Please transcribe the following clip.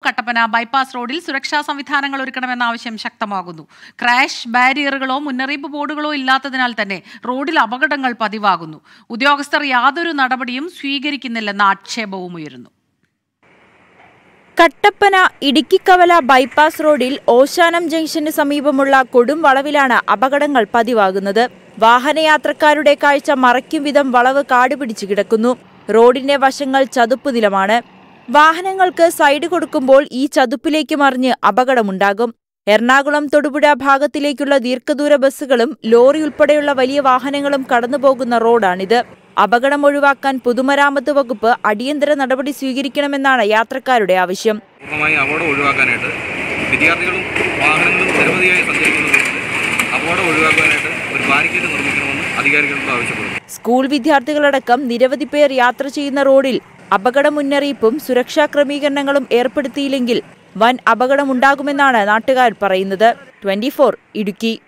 Kattappana bypass റോഡിൽ സുരക്ഷാ സംവിധാനങ്ങൾ ഒരുക്കണമെന്ന ആവശ്യം ശക്തമാകുന്നു ക്രാഷ് ബാരിയറുകളോ മുന്നറിയിപ്പ് ബോർഡുകളോ ഇല്ലാത്തതിനാൽ തന്നെ റോഡിൽ അപകടങ്ങൾ പതിവാകുന്നു ഉദ്യോഗസ്ഥർ യാതൊരു നടപടിയും സ്വീകരിക്കുന്നില്ലെന്ന ആക്ഷേപവും ഉയരുന്നു കട്ടപ്പന ഇടുക്കിക്കവല ബൈപ്പാസ് റോഡിൽ ഓശാനം ജംഗ്ഷന് സമീപമുള്ള കൊടും വളവിലാണ് അപകടങ്ങൾ പതിവാകുന്നത് വാഹനയാത്രക്കാരുടെ കാഴ്ച മറയ്ക്കും വിധം വളവ് കാടുപിടിച്ചു കിടക്കുന്നു റോഡിന്റെ വശങ്ങൾ ചതുപ്പ് നിലമാണ് വാഹനങ്ങൾക്ക് സൈഡ് കൊടുക്കുമ്പോൾ ഈ ചതുപ്പിലേക്ക് മറിഞ്ഞ് അപകടമുണ്ടാകും എറണാകുളം തൊടുപുഴ ഭാഗത്തിലേക്കുള്ള ദീർഘദൂര ബസ്സുകളും ലോറി ഉൾപ്പെടെയുള്ള വലിയ വാഹനങ്ങളും കടന്നുപോകുന്ന റോഡാണിത് അപകടം ഒഴിവാക്കാൻ പൊതുമരാമത്ത് വകുപ്പ് അടിയന്തര നടപടി സ്വീകരിക്കണമെന്നാണ് യാത്രക്കാരുടെ ആവശ്യം പൂർണ്ണമായി അപകടം ഒഴിവാക്കാനായിട്ട് വിദ്യാർത്ഥികളും വാഹനങ്ങളും നിരവധിയായി സഞ്ചരിക്കുന്നതുകൊണ്ട് അപകടം ഒഴിവാക്കാനായിട്ട് ഒരു ബാരിക്കേഡ് നിർമ്മിക്കണമെന്ന് അധികാരികളോട് ആവശ്യപ്പെടുന്നു സ്കൂൾ വിദ്യാർത്ഥികളടക്കം നിരവധി പേർ യാത്ര ചെയ്യുന്ന റോഡിൽ അപകട മുന്നറിയിപ്പും സുരക്ഷാ ക്രമീകരണങ്ങളും ഏർപ്പെടുത്തിയില്ലെങ്കിൽ വൻ അപകടമുണ്ടാകുമെന്നാണ് നാട്ടുകാർ പറയുന്നത് ട്വന്റി ഇടുക്കി